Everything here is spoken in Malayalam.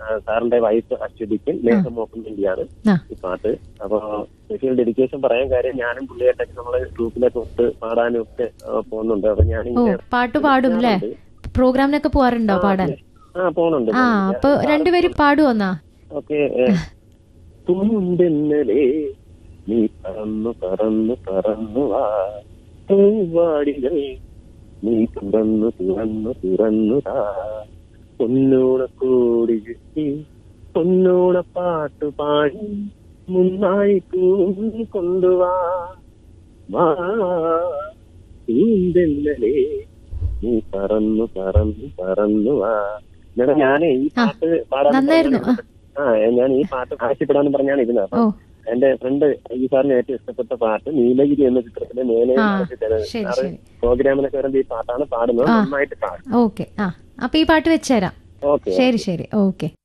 സാറിന്റെ വൈഫ് അശ്വതിക്കും ലേഖമോക്കും വേണ്ടിയാണ് ആ. ഈ പാട്ട് അപ്പൊ സ്പെഷ്യൽ ഡെഡിക്കേഷൻ പറയാൻ കാര്യം ഞാനും പുള്ളിയായിട്ടൊക്കെ നമ്മളെ ഗ്രൂപ്പിലൊക്കെ ഒത്ത് പാടാനും ഒക്കെ ആ, പോകുന്നുണ്ട് അപ്പൊ ഓ ഞാനിങ്ങനെ പാട്ട് പാടും അല്ലേ പ്രോഗ്രാമിനൊക്കെ പോവാറുണ്ടോ പാടാൻ ആ പോണുണ്ട് ആ അപ്പൊ രണ്ടുപേരും പാടുവന്നാ ഓക്കെ തുമ്പെന്നലേ നീ പറന്നു പറന്നു പറന്നു വാ പൂവാടികൾ നീ തുറന്നു തുറന്നു തുറന്നു താ പൊന്നോണ കോടി ചുറ്റി പൊന്നോണ പാട്ടു പാടി മുന്നായി കൂടി കൊണ്ടുവാ വാ പൂന്തെന്നലേ നീ പറന്നു പറന്നു പറന്നു വാ മേഡം ഞാനേ ഈ പാട്ട് പാടാൻ നന്നായിരുന്നു. ആ. ആ ഞാൻ ഈ പാട്ട് ആവശ്യപ്പെടാന്ന് പറഞ്ഞാണ് ഇരുന്നത് ഓ അപ്പൊ എന്റെ ഫ്രണ്ട് ഈ സാറിന് ഏറ്റവും ഇഷ്ടപ്പെട്ട പാട്ട് നീലഗിരി എന്ന ചിത്രത്തിലെ മേലെ ആ, നടത്തി തരുന്നത്. ശരി, സാറ് ശരി. പ്രോഗ്രാമിനൊക്കെ വരുമ്പോ ഈ പാട്ടാണ് പാടുന്നത് ആ. നന്നായിട്ട് പാടും ഓക്കെ ആ അപ്പൊ ഈ പാട്ട് വെച്ചുതരാം ഓക്കെ ശരി ശരി ഓക്കെ